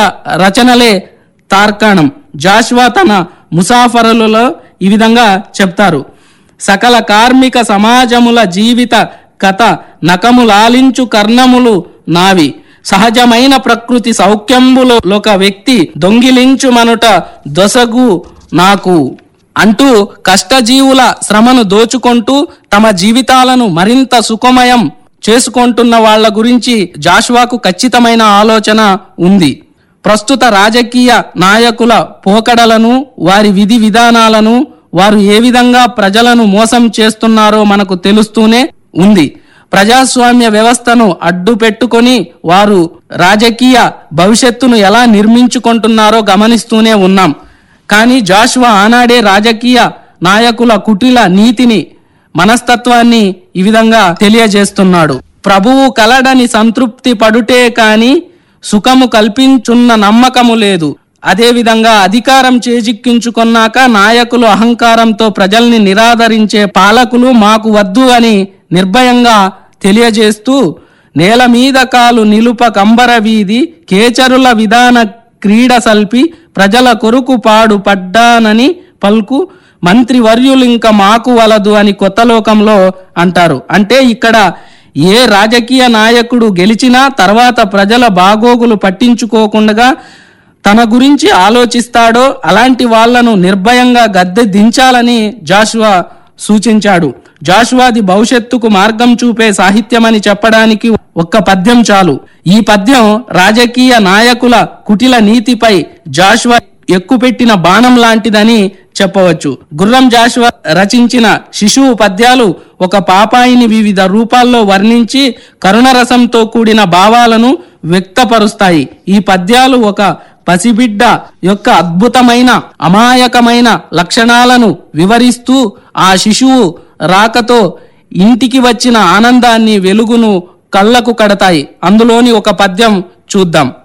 రచనలే తార్కాణం Joshua తన ముసాఫరులలో ఈ విధంగా చెప్తారు సకల కార్మిక సమాజముల జీవిత కథ నకములాలించు కర్ణములు నావి సహజమైన ప్రకృతి సౌఖ్యంబులు ఒక వ్యక్తి దొంగిలించు మనుట దొసగు నాకు అంటూ కష్టజీవుల శ్రమను దోచుకుంటూ తమ జీవితాలను మరింత సుఖమయం చేసుకుంటున్న వాళ్ళ గురించి జాషువాకు ఖచ్చితమైన ఆలోచన ఉంది ప్రస్తుత రాజకీయ నాయకుల పోకడలను వారి విధి విధానాలను వారు ఏ విధంగా ప్రజలను మోసం చేస్తున్నారో మనకు తెలుస్తూనే ఉంది ప్రజాస్వామ్య వ్యవస్థను అడ్డు పెట్టుకొని వారు రాజకీయ భవిష్యత్తును ఎలా నిర్మించుకుంటున్నారో గమనిస్తూనే ఉన్నాం కానీ జాషువా ఆనాడే రాజకీయ నాయకుల కుటిల నీతిని మనస్తత్వాన్ని ఈ విధంగా తెలియజేస్తున్నాడు ప్రభువు కలడని సంతృప్తి పడుటే కాని సుఖము కల్పించున్న నమ్మకము లేదు అదేవిధంగా అధికారం చేజిక్కించుకున్నాక నాయకులు అహంకారంతో ప్రజల్ని నిరాదరించే పాలకులు మాకు వద్దు అని నిర్భయంగా తెలియజేస్తూ నేల మీద కాలు నిలుప కంబర వీధి కేచరుల విధాన క్రీడ సల్పి ప్రజల కొరుకు పాడు పడ్డానని పలుకు మంత్రి వర్యులింక మాకు వలదు అని కొత్త లోకంలో అంటారు అంటే ఇక్కడ ఏ రాజకీయ నాయకుడు గెలిచినా తర్వాత ప్రజల బాగోగులు పట్టించుకోకుండా తన గురించి ఆలోచిస్తాడో అలాంటి వాళ్లను నిర్భయంగా గద్దె దించాలని జాషువా సూచించాడు జాషువాది భవిష్యత్తుకు మార్గం చూపే సాహిత్యమని చెప్పడానికి ఒక్క పద్యం చాలు ఈ పద్యం రాజకీయ నాయకుల కుటిల నీతిపై జాషువా ఎక్కుపెట్టిన బాణం లాంటిదని చెప్పవచ్చు గుర్రం జాషువా రచించిన శిశువు పద్యాలు ఒక పాపాయిని వివిధ రూపాల్లో వర్ణించి కరుణరసంతో కూడిన భావాలను వ్యక్తపరుస్తాయి ఈ పద్యాలు ఒక పసిబిడ్డ యొక్క అద్భుతమైన అమాయకమైన లక్షణాలను వివరిస్తూ ఆ శిశువు రాకతో ఇంటికి వచ్చిన ఆనందాన్ని వెలుగును కళ్ళకు కడతాయి అందులోని ఒక పద్యం చూద్దాం